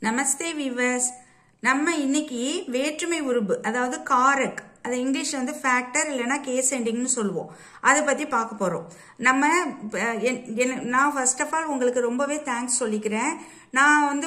நமஸ்தே viewers நம்ம இன்னைக்கு வேற்றுமை உருபு அதாவது காரக் அதை இங்கிலீஷ்ல வந்து ஃபேக்டர் இல்லைன்னா கேஸ் எண்டிங்னு சொல்லுவோம் அதை பத்தி பார்க்க போறோம் நம்ம அஹ், என்- என்- நான் ஃபர்ஸ்ட் ஆஃப் ஆல் உங்களுக்கு ரொம்பவே தேங்க்ஸ் சொல்லிக்கிறேன் நான் வந்து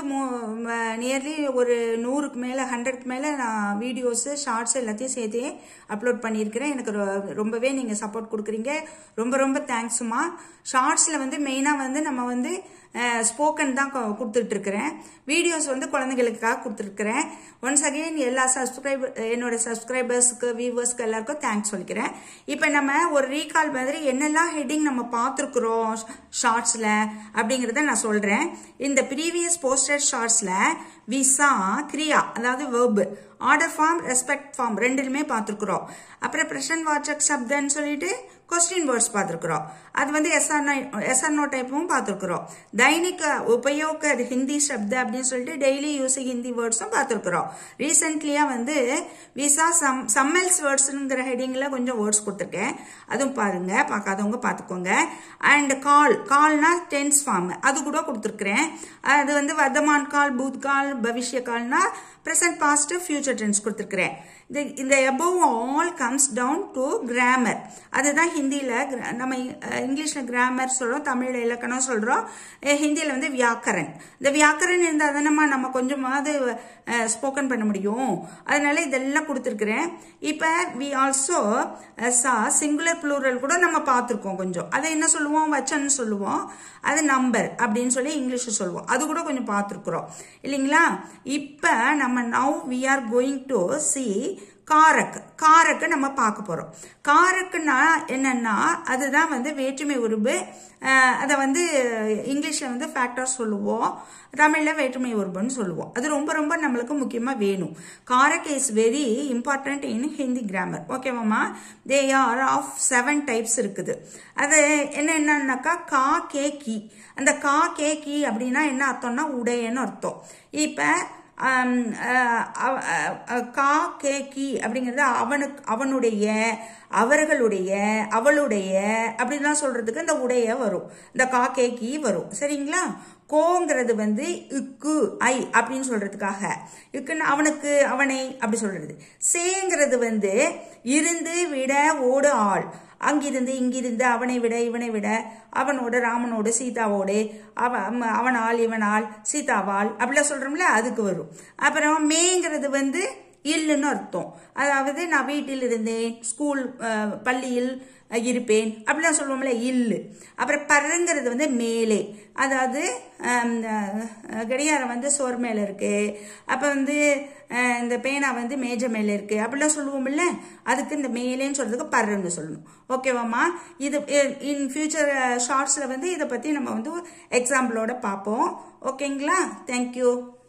நியர்லி ஒரு நூறுக்கு மேலே ஹண்ட்ரட்க்கு மேலே நான் வீடியோஸு ஷார்ட்ஸ் எல்லாத்தையும் சேர்த்தே அப்லோட் பண்ணியிருக்கிறேன் எனக்கு ரொ- ரொம்பவே நீங்கள் சப்போர்ட் கொடுக்குறீங்க ரொம்ப ரொம்ப தேங்க்ஸுமா ஷார்ட்ஸில் வந்து மெயினாக வந்து நம்ம வந்து ஸ்போக்கன் தான் கொ- கொடுத்துட்டு இருக்கிறேன் வீடியோஸ் வந்து குழந்தைகளுக்காக கொடுத்துருக்குறேன் ஒன்ஸ் அகெயின் எல்லா சப்ஸ்கிரைபர் என்னோட சப்ஸ்கிரைபர்ஸ்க்கு வியூவர்ஸ்க்கு எல்லாருக்கும் தேங்க்ஸ் சொல்லிக்கிறேன் இப்போ நம்ம ஒரு ரீகால் மாதிரி என்னெல்லாம் ஹெட்டிங் நம்ம பார்த்துருக்குறோம் ஷார்ட்ஸில் அப்படிங்கிறத நான் சொல்கிறேன் இந்த ப்ரீவியஸ் போஸ்டட் ஷார்ட்ஸில் விசா கிரியா அதாவது verb order form respect form ரெண்டுலுமே பார்த்துருக்குறோம் அப்புறம் பிரசன்ட் வாச்சக் சப்தன்னு சொல்லிட்டு கொஸ்டின் வேர்ட்ஸ் பார்த்துருக்குறோம் அது வந்து எஸ்ஆர் எஸ்ஆர்னோ டைப்பும் பார்த்துருக்குறோம் தைனிக உபயோக ஹிந்தி சப்த அப்படின்னு சொல்லிட்டு டெய்லி யூஸிங் ஹிந்தி வேர்ட்ஸும் பார்த்துருக்குறோம் ரீசெண்ட்லியாக வந்து விசா சம் சம்மெல்ஸ் வேர்ட்ஸுங்கிற ஹெட்டிங்கில் கொஞ்சம் வேர்ட்ஸ் கொடுத்துருக்கேன் அதுவும் பாருங்க பார்க்காதவங்க பார்த்துக்கோங்க அண்ட் கால் கால்னா டென்ஸ் ஃபார்ம் அது கூட கொடுத்துருக்குறேன் அது வந்து வர்த்தமான் கால் பூத் கால் பவிஷ்ய கால்னா ப்ரெசன்ட் பாஸ்ட் ஃபியூச்சர் டென்ஸ் கொடுத்துருக்குறேன் இந்த இந்த above all comes down to grammar அதுதான் ஹிந்தியில் நம்ம இங்கிலீஷில் கிராமர் சொல்கிறோம் தமிழில் இலக்கணம் சொல்கிறோம் ஹிந்தியில் வந்து வியாக்கரன் இந்த வியாக்கரன் இருந்தால் தானே நம்ம கொஞ்சமாவது ஸ்போக்கன் பண்ண முடியும் அதனால இதெல்லாம் கொடுத்துருக்குறேன் இப்போ we also saw singular plural கூட நம்ம பார்த்துருக்கோம் கொஞ்சம் அதை என்ன சொல்லுவோம் வச்சன்னு சொல்லுவோம் அது நம்பர் அப்படின்னு சொல்லி இங்கிலீஷில் சொல்லுவோம் அது கூட கொஞ்சம் பார்த்துருக்குறோம் இல்லைங்களா இப்போ நம்ம now we are going to see காரக் காரக்கு நம்ம பார்க்க போகிறோம் காரக்குன்னா என்னன்னா அதுதான் வந்து வேற்றுமை உருபு அஹ், அதை வந்து இங்கிலீஷில் வந்து ஃபேக்டர் சொல்லுவோம் தமிழில் வேற்றுமை உருபுன்னு சொல்லுவோம் அது ரொம்ப ரொம்ப நம்மளுக்கு முக்கியமாக வேணும் காரக் is very important in Hindi grammar ஓகேவாம்மா they are of seven types இருக்குது அது என்ன என்னன்னாக்கா கா கே கி அந்த கா கே கி அப்படின்னா என்ன அர்த்தம்னா உடையன்னு அர்த்தம் இப்போ ஆம், அஹ், அவ- அஹ், அஹ், கா கே கி அப்படிங்கிறது அவனுக்கு அவனுடைய அவர்களுடைய அவளுடைய அப்படிலாம் சொல்றதுக்கு இந்த உடைய வரும் இந்த கா கே கி வரும் சரிங்களா கோங்கிறது வந்து இக்கு ஐ அப்படின்னு சொல்றதுக்காக இக்குன்னு அவனுக்கு அவனை அப்படி சொல்றது சேங்கிறது வந்து இருந்து விட ஓடு ஆள் அங்கிருந்து இங்கிருந்து அவனை விட இவனை விட அவனோட ராமனோடு சீதாவோடு அவ அம்ம- அவனால் இவனால் சீதாவால் அப்படிலாம் சொல்றோம்ல அதுக்கு வரும் அப்புறம் மேங்கிறது வந்து இல்லுன்னு அர்த்தம் அதாவது நான் வீட்டில் இருந்தேன் ஸ்கூல் அஹ், பள்ளியில் அஹ், இருப்பேன் அப்படிலாம் சொல்லுவோம்ல இல்லு அப்புறம் பறங்கிறது வந்து மேலே அதாவது ஹம், அஹ், கடிகாரம் வந்து சோர் மேலே இருக்கு அப்போ வந்து அஹ், இந்த பேனா வந்து மேஜை மேலே இருக்கு அப்படிலாம் சொல்லுவோம்ல அதுக்கு இந்த மேலேன்னு சொல்றதுக்கு பர்றன்னு சொல்லணும் ஓகேவாம்மா இது இன் ஃபியூச்சர் ஷார்ட்ஸில் வந்து இதை பற்றி நம்ம வந்து எக்ஸாம்பிளோட பார்ப்போம் ஓகேங்களா தேங்க்யூ